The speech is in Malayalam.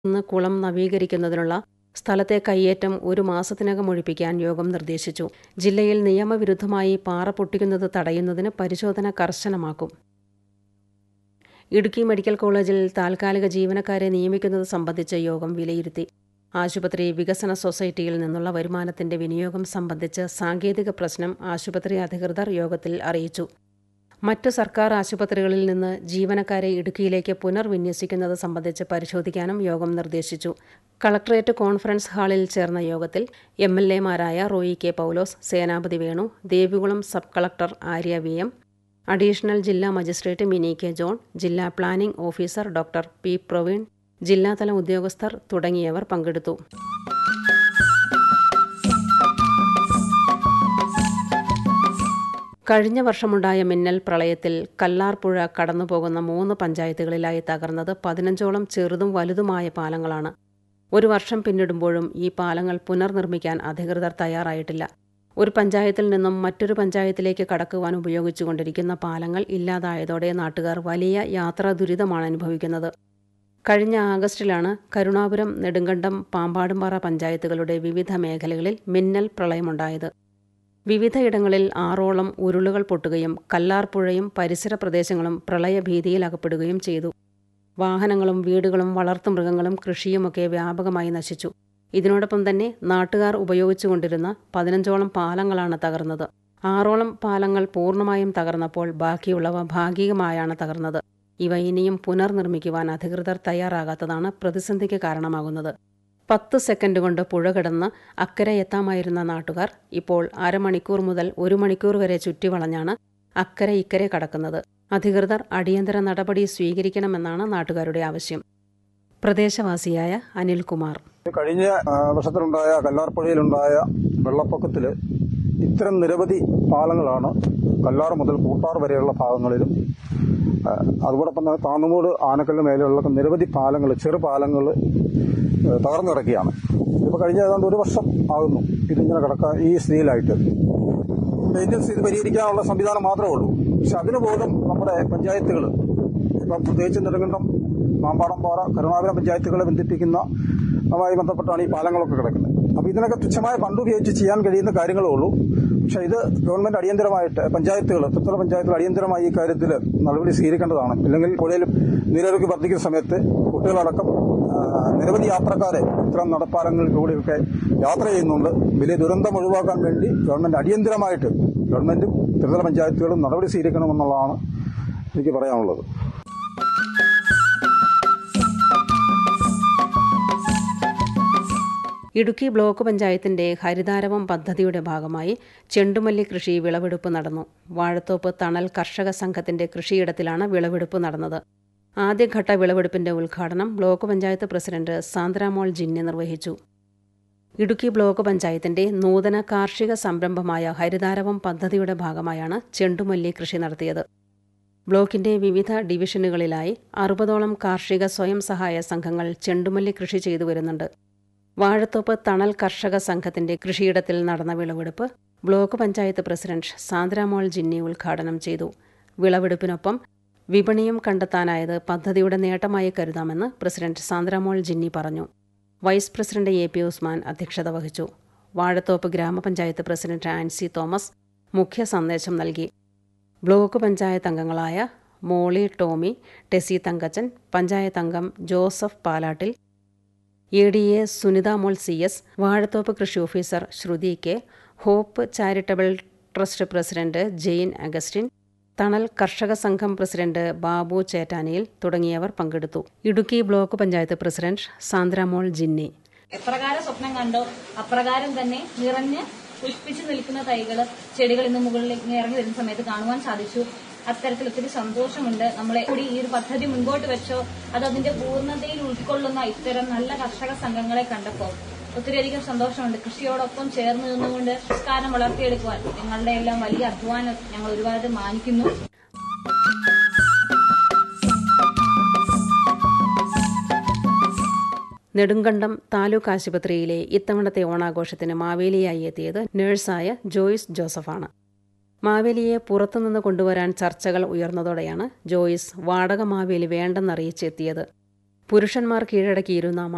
നിന്ന് കുളം നവീകരിക്കുന്നതിനുള്ള സ്ഥലത്തെ കയ്യേറ്റം ഒരു മാസത്തിനകം ഒഴിപ്പിക്കാൻ യോഗം നിർദ്ദേശിച്ചു ജില്ലയിൽ നിയമവിരുദ്ധമായി പാറ പൊട്ടിക്കുന്നത് തടയുന്നതിന് പരിശോധന കർശനമാക്കും ഇടുക്കി മെഡിക്കൽ കോളേജിൽ താൽക്കാലിക ജീവനക്കാരെ നിയമിക്കുന്നത് സംബന്ധിച്ച് യോഗം വിലയിരുത്തി ആശുപത്രി വികസന സൊസൈറ്റിയിൽ നിന്നുള്ള വരുമാനത്തിന്റെ വിനിയോഗം സംബന്ധിച്ച് സാങ്കേതിക പ്രശ്നം ആശുപത്രി അധികൃതർ യോഗത്തിൽ അറിയിച്ചു മറ്റ് സർക്കാർ ആശുപത്രികളിൽ നിന്ന് ജീവനക്കാരെ ഇടുക്കിയിലേക്ക് പുനർവിന്യസിക്കുന്നത് സംബന്ധിച്ച് പരിശോധിക്കാനും യോഗം നിർദ്ദേശിച്ചു കളക്ടറേറ്റ് കോൺഫറൻസ് ഹാളിൽ ചേർന്ന യോഗത്തിൽ എം എൽ എമാരായ Roy K Paulose Senapathi Venu Devikulam sub collector Arya V M additional ജില്ലാ മജിസ്ട്രേറ്റ് മിനി കെ ജോൺ ജില്ലാ planning officer doctor P Praveen ജില്ലാതല ഉദ്യോഗസ്ഥർ തുടങ്ങിയവർ പങ്കെടുത്തു കഴിഞ്ഞ വർഷമുണ്ടായ മിന്നൽ പ്രളയത്തിൽ കല്ലാർപ്പുഴ കടന്നുപോകുന്ന മൂന്ന് പഞ്ചായത്തുകളിലായി തകർന്നത് പതിനഞ്ചോളം ചെറുതും വലുതുമായ പാലങ്ങളാണ് ഒരു വർഷം പിന്നിടുമ്പോഴും ഈ പാലങ്ങൾ പുനർനിർമ്മിക്കാൻ അധികൃതർ തയ്യാറായിട്ടില്ല ഒരു പഞ്ചായത്തിൽ നിന്നും മറ്റൊരു പഞ്ചായത്തിലേക്ക് കടക്കുവാൻ ഉപയോഗിച്ചുകൊണ്ടിരിക്കുന്ന പാലങ്ങൾ ഇല്ലാതായതോടെ നാട്ടുകാർ വലിയ യാത്രാ ദുരിതമാണ് അനുഭവിക്കുന്നത് കഴിഞ്ഞ ആഗസ്റ്റിലാണ് കരുണാപുരം നെടുങ്കണ്ടം പാമ്പാടുംപാറ പഞ്ചായത്തുകളുടെ വിവിധ മേഖലകളിൽ മിന്നൽ പ്രളയമുണ്ടായത് വിവിധയിടങ്ങളിൽ ആറോളം ഉരുളുകൾ പൊട്ടുകയും കല്ലാർപ്പുഴയും പരിസര പ്രദേശങ്ങളും പ്രളയഭീതിയിൽ അകപ്പെടുകയും ചെയ്തു വാഹനങ്ങളും വീടുകളും വളർത്തുമൃഗങ്ങളും കൃഷിയുമൊക്കെ വ്യാപകമായി നശിച്ചു ഇതിനോടൊപ്പം തന്നെ നാട്ടുകാർ ഉപയോഗിച്ചുകൊണ്ടിരുന്ന പതിനഞ്ചോളം പാലങ്ങളാണ് തകർന്നത് ആറോളം പാലങ്ങൾ പൂർണ്ണമായും തകർന്നപ്പോൾ ബാക്കിയുള്ളവ ഭാഗികമായാണ് തകർന്നത് ഇവ ഇനിയും പുനർനിർമ്മിക്കുവാൻ അധികൃതർ തയ്യാറാകാത്തതാണ് പ്രതിസന്ധിക്ക് കാരണമാകുന്നത് പത്ത് സെക്കൻഡ് കൊണ്ട് പുഴ കിടന്ന് അക്കരെ എത്താമായിരുന്ന നാട്ടുകാർ ഇപ്പോൾ അരമണിക്കൂർ മുതൽ ഒരു മണിക്കൂർ വരെ ചുറ്റിവളഞ്ഞാണ് അക്കരെ ഇക്കരെ കടക്കുന്നത് അധികൃതർ അടിയന്തര നടപടി സ്വീകരിക്കണമെന്നാണ് നാട്ടുകാരുടെ ആവശ്യം പ്രദേശവാസിയായ അനിൽകുമാർ കഴിഞ്ഞ ആ, വർഷത്തിലുണ്ടായ കല്ലാർപ്പുഴയിലുണ്ടായ വെള്ളപ്പൊക്കത്തിൽ ഇത്തരം നിരവധി പാലങ്ങളാണ് കല്ലാർ മുതൽ കൂട്ടാർ വരെയുള്ള ഭാഗങ്ങളിലും ആ, അതോടൊപ്പം തന്നെ താന്നുമൂട് ആനക്കല്ല് മേലെയുള്ള നിരവധി പാലങ്ങൾ ചെറു പാലങ്ങൾ തകർന്നു കിടക്കുകയാണ് ഇതിപ്പോൾ കഴിഞ്ഞ ഏതാണ്ട് ഒരു വർഷം ആകുന്നു ഇതിങ്ങനെ കിടക്കാൻ ഈ സ്ഥിതിയിലായിട്ട് മെയിൻ്റനൻസ് ഇത് പരിഹരിക്കാനുള്ള സംവിധാനം മാത്രമേ ഉള്ളൂ പക്ഷെ അതിന് പോലും നമ്മുടെ പഞ്ചായത്തുകൾ ഇപ്പം പ്രത്യേകിച്ച് നെടുങ്കണ്ടം മാമ്പാടംപാറ കരുണാപുരം പഞ്ചായത്തുകളെ ബന്ധിപ്പിക്കുന്ന അതുമായി ബന്ധപ്പെട്ടാണ് ഈ പാലങ്ങളൊക്കെ കിടക്കുന്നത് അപ്പോൾ ഇതിനൊക്കെ തുച്ഛമായ ഫണ്ട് ഉപയോഗിച്ച് ചെയ്യാൻ കഴിയുന്ന കാര്യങ്ങളേ ഉള്ളൂ പക്ഷേ ഇത് ഗവൺമെന്റ് അടിയന്തരമായിട്ട് പഞ്ചായത്തുകൾ ത്രിതല പഞ്ചായത്തുകൾ അടിയന്തരമായി ഈ കാര്യത്തിൽ നടപടി സ്വീകരിക്കേണ്ടതാണ് ഇല്ലെങ്കിൽ പുഴയിൽ നീരൊഴുക്ക് വർദ്ധിക്കുന്ന സമയത്ത് കുട്ടികളടക്കം ആ, നിരവധി യാത്രക്കാരെ ഇത്തരം നടപ്പാലങ്ങളിലൂടെയൊക്കെ യാത്ര ചെയ്യുന്നുണ്ട് വലിയ ദുരന്തം ഒഴിവാക്കാൻ വേണ്ടി ഗവൺമെന്റ് അടിയന്തരമായിട്ട് ഗവൺമെന്റും ത്രിതല പഞ്ചായത്തുകളും നടപടി സ്വീകരിക്കണമെന്നുള്ളതാണ് എനിക്ക് പറയാനുള്ളത് ഇടുക്കി ബ്ലോക്ക് പഞ്ചായത്തിന്റെ ഹരിതാരവം പദ്ധതിയുടെ ഭാഗമായി ചെണ്ടുമല്ലി കൃഷി വിളവെടുപ്പ് നടന്നു വാഴത്തോപ്പ് തണൽ കർഷക സംഘത്തിന്റെ കൃഷിയിടത്തിലാണ് വിളവെടുപ്പ് നടന്നത് ആദ്യഘട്ട വിളവെടുപ്പിന്റെ ഉദ്ഘാടനം ബ്ലോക്ക് പഞ്ചായത്ത് പ്രസിഡന്റ് സാന്ദ്രാമോൾ ജിന്നി നിർവഹിച്ചു ഇടുക്കി ബ്ലോക്ക് പഞ്ചായത്തിന്റെ നൂതന കാർഷിക സംരംഭമായ ഹരിതാരവം പദ്ധതിയുടെ ഭാഗമായാണ് ചെണ്ടുമല്ലി കൃഷി നടത്തിയത് ബ്ലോക്കിന്റെ വിവിധ ഡിവിഷനുകളിലായി അറുപതോളം കാർഷിക സ്വയം സഹായ സംഘങ്ങൾ ചെണ്ടുമല്ലി കൃഷി ചെയ്തു വരുന്നുണ്ട് വാഴത്തോപ്പ് തണൽ കർഷക സംഘത്തിന്റെ കൃഷിയിടത്തിൽ നടന്ന വിളവെടുപ്പ് ബ്ലോക്ക് പഞ്ചായത്ത് പ്രസിഡന്റ് സാന്ദ്രാമോൾ ജിന്നി ഉദ്ഘാടനം ചെയ്തു വിളവെടുപ്പിനൊപ്പം വിപണിയും കണ്ടെത്താനായത് പദ്ധതിയുടെ നേട്ടമായി കരുതാമെന്ന് പ്രസിഡന്റ് സാന്ദ്രാമോൾ ജിന്നി പറഞ്ഞു vice president A P Usman അധ്യക്ഷത വഹിച്ചു വാഴത്തോപ്പ് ഗ്രാമപഞ്ചായത്ത് പ്രസിഡന്റ് ആൻസി തോമസ് മുഖ്യ സന്ദേശം നൽകി ബ്ലോക്ക് പഞ്ചായത്ത് അംഗങ്ങളായ മോളി ടോമി ടെസി തങ്കച്ചൻ പഞ്ചായത്ത് അംഗം Joseph Palattil A D A Sunitha Mol C S Vazhathope കൃഷി officer Sruthi K hope charitable trust president Jain Augustine തണൽ കർഷക സംഘം പ്രസിഡന്റ് ബാബു ചേറ്റാനിയിൽ തുടങ്ങിയവർ പങ്കെടുത്തു ഇടുക്കി ബ്ലോക്ക് പഞ്ചായത്ത് പ്രസിഡന്റ് സാന്ദ്രാമോൾ ജിന്നി എപ്രകാരം സ്വപ്നം കണ്ടോ അപ്രകാരം തന്നെ നിറഞ്ഞ് പുഷ്പിച്ചു നിൽക്കുന്ന തൈകള് ചെടികൾ ഇന്ന് മുകളിൽ ഇങ്ങനെ ഇറങ്ങി വരുന്ന സമയത്ത് കാണുവാൻ സാധിച്ചു അത്തരത്തിൽ ഒത്തിരി സന്തോഷമുണ്ട് നമ്മളെ കൂടി ഈ ഒരു പദ്ധതി മുൻപോട്ട് വെച്ചോ അത് അതിന്റെ പൂർണ്ണതയിൽ ഉൾക്കൊള്ളുന്ന ഇത്തരം നല്ല കർഷക സംഘങ്ങളെ കണ്ടപ്പോൾ ഒത്തിരിയധികം സന്തോഷമുണ്ട് കൃഷിയോടൊപ്പം ചേർന്ന് നിന്നുകൊണ്ട് സംസ്കാരം വളർത്തിയെടുക്കുവാൻ നിങ്ങളുടെ എല്ലാം വലിയ അധ്വാനം ഞങ്ങൾ ഒരുപാട് മാനിക്കുന്നു നെടുങ്കണ്ടം താലൂക്ക് ആശുപത്രിയിലെ ഇത്തവണത്തെ ഓണാഘോഷത്തിന് മാവേലിയായി എത്തിയത് നഴ്സായ ജോയിസ് ജോസഫാണ് മാവേലിയെ പുറത്തുനിന്ന് കൊണ്ടുവരാൻ ചർച്ചകൾ ഉയർന്നതോടെയാണ് ജോയിസ് വാടക മാവേലി വേണ്ടെന്നറിയിച്ചെത്തിയത് പുരുഷന്മാർ കീഴടക്കിയിരുന്ന